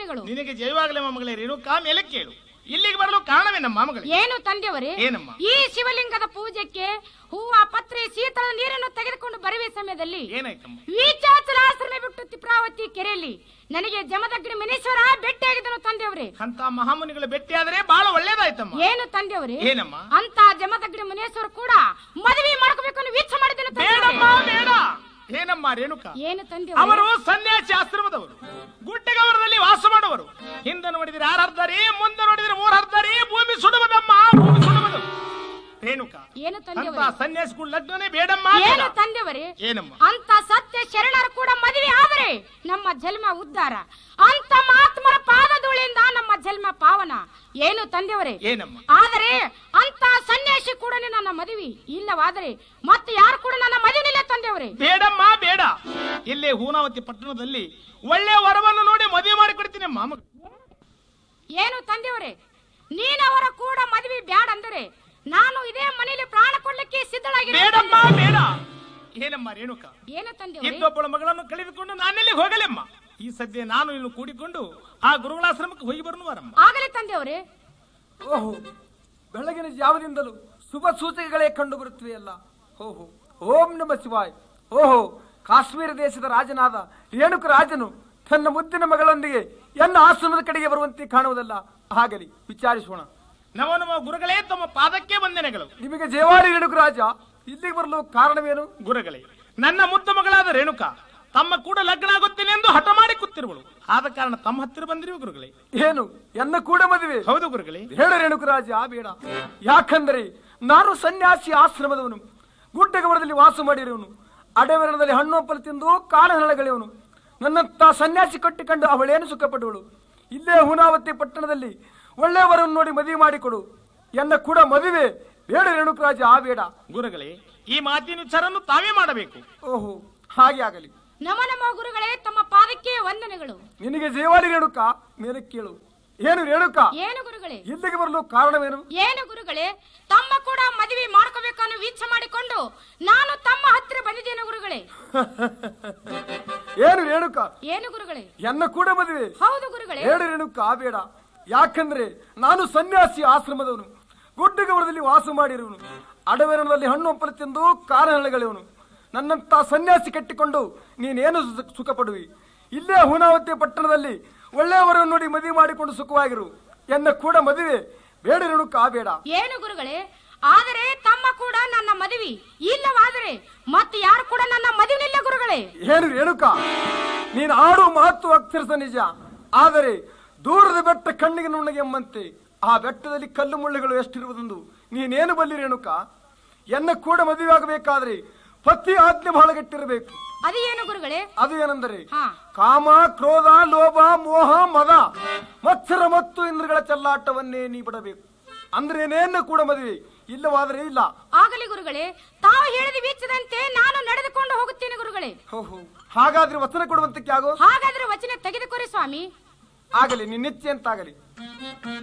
ವಂದನೆಗಳು ನಿನಗೆ ಜಯವಾಗಲೇ ಮಗಳೇ ರೇಣುಕಾ ಮೇಲೆ ಕೇಳು ಇಲ್ಲಿಗೆ ಬರಲು ಕಾರಣವೇ ನಮ್ಮ ಮಗಳೇ ಏನು ತಂದೆಯವರೇ ಏನಮ್ಮ? ಈ ಶಿವಲಿಂಗದ ಪೂಜೆಗೆ ಹೂವ ಪತ್ರೆ ಶೀತಳ ನೀರನ್ನು ತೆಗೆದುಕೊಂಡು ಬರುವ ಸಮಯದಲ್ಲಿ ಏನಾಯ್ತಮ್ಮ ವೀಚಾಚಲಾಶ್ರಮ ಬಿಟ್ಟು ತಿಪ್ರಾವತಿ ಕೆರೆಯಲ್ಲಿ ನನಗೆ ಜಮದಗ್ನಿ ಮನೇಶ್ವರ ಭೇಟಿಯಾಗಿದ್ದನು ತಂದೆಯವರೇ ಅಂತ ಮಹಾಮುನಿಗಳು ಭೇಟಿಯಾದರೆ ಬಹಳ ಒಳ್ಳೇದಾಯ್ತಮ್ಮ ಏನು ತಂದೆಯವರೇ ಏನಮ್ಮ ಅಂತ ಜಮದಗ್ನಿ ಮುನೇಶ್ವರ ಕೂಡ ಮದುವೆ ಮಾಡ್ಕೋಬೇಕು ಅನ್ನೋ ವೀಕ್ಷ ಮಾಡಿದ್ದನು ಬೇಡಮ್ಮ ತಂದೆಯವರೇ. ಬೇಡ ಏನಮ್ಮ ರೇಣುಕಾ ಏನು ಅವರು ತಂದೆಯವರೇ ಸನ್ಯಾಸಿ ಆಶ್ರಮದವರು ಗುಡ್ಡಗವರದಲ್ಲಿ ವಾಸ ಮಾಡುವರು ಹಿಂದೆ ನೋಡಿದ್ರೆ ಆರು ಹರ್ದಾರಿ ಮುಂದೆ ನೋಡಿದ್ರೆ ಮೂರ್ ಹರ್ದಾರಿ ಭೂಮಿ ಸುಡುವುದಮ್ಮ ಭೂಮಿ ಸುಡುವುದು ರೇಣುಕಾ ಏನು ಅಂತ ತಂದೆಯವರೇ ಸನ್ಯಾಸಿಗಳು ಲಗ್ನನೇ ಬೇಡಮ್ಮ ಏನು ಬೇಡ. ತಂದೆಯವರೇ ಏನಮ್ಮ ಅಂತ ಸತ್ಯ ಶರಣರು ಕೂಡ ಮದುವೆ ಆದರೆ ನಮ್ಮ ಜನ್ಮ ಉದ್ಧಾರ ಅಂತ ಮಹಾತ್ಮರ ಪಾದಧೂಳಿಯಿಂದ ನಮ್ಮ ಜನ್ಮ ಪಾವನ ಏನು ತಂದೆಯವರೇ ಏನಮ್ಮ ಆದರೆ ಅಂತ ಸನ್ಯಾಸಿ ಕೂಡ ನನ್ನ ಮದುವೆ ಇಲ್ಲವಾದರೆ ಮತ್ತೆ ಯಾರು ಕೂಡ ನನ್ನ ಮದುವೆ ತಂದೆಯವರೇ ಬೇಡಮ್ಮ ಬೇಡ ಇಲ್ಲೇ ಹೂನಾವತಿ ಪಟ್ಟಣದಲ್ಲಿ ಒಳ್ಳೆ ವರವನ್ನು ನೋಡಿ ಮದುವೆ ಮಾಡಿ ಕೊಡ್ತೀನಿ ಮಾಮ ಏನು ತಂದೆಯವರೇ ನೀನವರ ಕೂಡ ಮದುವೆ ಬ್ಯಾಡ ಅಂದರೆ ನಾನು ಇದೇ ಮನೆಯಲ್ಲಿ ಪ್ರಾಣ ಕೊಡ್ಲಿಕ್ಕೆ ಸಿದ್ಧಳಾಗಿದ್ದೇನೆ ಬೇಡಮ್ಮ ಬೇಡ ಏನಮ್ಮ ರೇಣುಕಾ ಏನು ತಂದೆಯವರೇ ಇನ್ನೊಬ್ಬಳ ಮಗಳನ್ನು ಕಳೆದುಕೊಂಡು ನಾನೆಲ್ಲಿ ಹೋಗಲೆಮ್ಮ ಈ ಸದ್ಯ ನಾನು ಇನ್ನು ಕೂಡಿಕೊಂಡು ಆ ಗುರುಗಳಾಶ್ರಮಕ್ಕೆ ಹೋಗಿ ಬರುವರಮ್ಮ ಆಗಲೇ ತಂದೆಯವರೇ ಓಹೋ ಬೆಳಗಿನ ಜಾವದಿಂದಲೂ ಶುಭ ಸೂಚಕಗಳೇ ಕಂಡು ಬರುತ್ತಿವೆಯಲ್ಲ ಓಹೋ ಓಂ ನಮ ಶಿವಾಯ್ ಓಹೋ ಕಾಶ್ಮೀರ ದೇಶದ ರಾಜನಾದ ರೇಣುಕ ರಾಜನು ತನ್ನ ಮುದ್ದಿನ ಮಗಳೊಂದಿಗೆ ಎನ್ನ ಆಶ್ರಮದ ಕಡೆಗೆ ಬರುವಂತೆ ಕಾಣುವುದಲ್ಲ ಆಗಲಿ ವಿಚಾರಿಸೋಣ ನವ ನವ ಗುರುಗಳೇ ತಮ್ಮ ಪಾದಕ್ಕೆ ವಂದನೆಗಳು ನಿಮಗೆ ಜಯವಾರಿ ರೇಣುಕ ರಾಜ ಇಲ್ಲಿಗೆ ಬರಲು ಕಾರಣವೇನು ಗುರುಗಳೇ ನನ್ನ ಮುದ್ದು ಮಗಳಾದ ರೇಣುಕಾ ತಮ್ಮ ಕೂಡ ಲಗ್ನ ಆಗುತ್ತೇನೆ ಎಂದು ಹಠ ಮಾಡಿ ಕೂತಿರುವಳು ಆದ ಕಾರಣ ತಮ್ಮ ಹತ್ತಿರ ಬಂದಿರುವ ಗುರುಗಳೇ ಏನು ಎನ್ನ ಕೂಡ ಮದುವೆ ಹೌದು ಗುರುಗಳೇ ಬೇಡ ರೇಣುಕರಾಜ ಬೇಡ ಯಾಕಂದರೆ ನಾನು ಸನ್ಯಾಸಿ ಆಶ್ರಮದವನು ಗುಡ್ಡಗವರದಲ್ಲಿ ವಾಸ ಮಾಡಿರುವನು ಅಡವೆರಣದಲ್ಲಿ ಹಣ್ಣು ಹಂಪಲು ತಿಂದು ಕಾಲ ಹರಳಗಳೆಯವನು ನನ್ನಂತ ಸನ್ಯಾಸಿ ಕಟ್ಟಿಕೊಂಡು ಅವಳೇನು ಸುಖಪಡುವಳು ಇಲ್ಲೇ ಹುನಾವತಿ ಪಟ್ಟಣದಲ್ಲಿ ಒಳ್ಳೆಯವರನ್ನು ನೋಡಿ ಮದುವೆ ಮಾಡಿಕೊಡು ಎನ್ನ ಕೂಡ ಮದುವೆ ಬೇಡ ರೇಣುಕರಾಜ ಆ ಬೇಡ ಗುರುಗಳೇ ಈ ಮಾತಿನ ವಿಚಾರನ್ನು ತಾವೇ ಮಾಡಬೇಕು ಓಹೋ ಹಾಗೆ ಆಗಲಿ ನಮ ನಮ ಗುರುಗಳೇ ತಮ್ಮ ಪಾದಕ್ಕೆ ವಂದನೆಗಳು ನಿನಗೆ ಜಯವಾಲಿ ರೇಣುಕ ಮೇಲೆ ಕೇಳು ಏನು ರೇಣುಕ ಏನು ಗುರುಗಳೇ ಇಲ್ಲಿಗೆ ಬರಲು ಕಾರಣವೇನು ಏನು ಗುರುಗಳೇ ತಮ್ಮ ಕೂಡ ಮದುವೆ ಮಾಡ್ಕೋಬೇಕನ್ನೋ ವೀಕ್ಷ ಮಾಡಿಕೊಂಡು ನಾನು ತಮ್ಮ ಹತ್ತಿರ ಬಂದಿದ್ದೇನೆ ಗುರುಗಳೇ ಏನು ರೇಣುಕ ಏನು ಗುರುಗಳೇ ಎನ್ನ ಕೂಡ ಮದುವೆ ಹೌದು ಗುರುಗಳೇ ಬೇಡ ರೇಣುಕ ಬೇಡ ಯಾಕಂದ್ರೆ ನಾನು ಸನ್ಯಾಸಿ ಆಶ್ರಮದವನು ಗುಡ್ಡಗವರದಲ್ಲಿ ವಾಸ ಮಾಡಿರುವನು ಅಡವೆರಣದಲ್ಲಿ ಹಣ್ಣು ಹಂಪಲು ತಿಂದು ಕಾರಣಗಳಿವನು ನನ್ನಂತ ಸನ್ಯಾಸಿ ಕಟ್ಟಿಕೊಂಡು ನೀನೇನು ಸು- ಸುಖ ಪಡುವಿ ಇಲ್ಲೇ ಹುನಾವತಿ ಪಟ್ಟಣದಲ್ಲಿ ಒಳ್ಳೆಯವರನ್ನು ನೋಡಿ ಮದುವೆ ಮಾಡಿಕೊಂಡು ಸುಖವಾಗಿರು ಎನ್ನ ಕೂಡ ಮದುವೆ ಬೇಡ ರೇಣುಕ ಬೇಡ ಏನು ಗುರುಗಳೇ ಆದರೆ ತಮ್ಮ ಕೂಡ ನನ್ನ ಮದುವೆ ಇಲ್ಲವಾದರೆ ಮತ್ತೆ ಯಾರು ಕೂಡ ನನ್ನ ಮದುವೆನಿಲ್ಲ ಗುರುಗಳೇ ಏನು ರೇಣುಕ ನೀನು ಆಡು ಮಾತು ಅಕ್ಷರಸ ನಿಜ ಆದರೆ ದೂರದ ಬೆಟ್ಟ ಕಣ್ಣಿಗೆ ನುಣ್ಣಗೆ ಎಂಬಂತೆ ಆ ಬೆಟ್ಟದಲ್ಲಿ ಕಲ್ಲು ಮುಳ್ಳುಗಳು ಎಷ್ಟಿರುವುದೆಂದು ನೀನೇನು ಬಲ್ಲಿ ರೇಣುಕ ಎನ್ನ ಕೂಡ ಮದುವೆ ಆಗಬೇಕಾದ್ರೆ ಪತಿ ಆಜ್ಞೆ ಬಹಳ ಗಟ್ಟಿರಬೇಕು ಅದು ಏನು ಗುರುಗಳೇ ಅದು ಏನೆಂದರೆ ಹಾ ಕಾಮ ಕ್ರೋಧ ಲೋಭ ಮೋಹ ಮದ ಮತ್ಸರ ಮತ್ತು ಇಂದ್ರಗಳ ಚೆಲ್ಲಾಟವನ್ನೇ ನೀ ಬಿಡಬೇಕು ಅಂದ್ರೆ ನೇನು ಕೂಡ ಮದುವೆ ಇಲ್ಲವಾದರೆ ಇಲ್ಲ ಆಗಲಿ ಗುರುಗಳೇ ತಾವು ಹೇಳಿದ ವೀಕ್ಷದಂತೆ ನಾನು ನಡೆದುಕೊಂಡು ಹೋಗುತ್ತೇನೆ ಗುರುಗಳೇ ಓಹೋ ಹಾಗಾದ್ರೆ ವಚನ ಕೊಡುವಂತಕ್ಕೆ ಆಗೋ ಹಾಗಾದ್ರೆ ವಚನ ತೆಗೆದುಕೊರಿ ಸ್ವಾಮಿ ಆಗಲಿ ನಿನ್ನಿಚ್ಛೆ ಅಂತಾಗಲಿ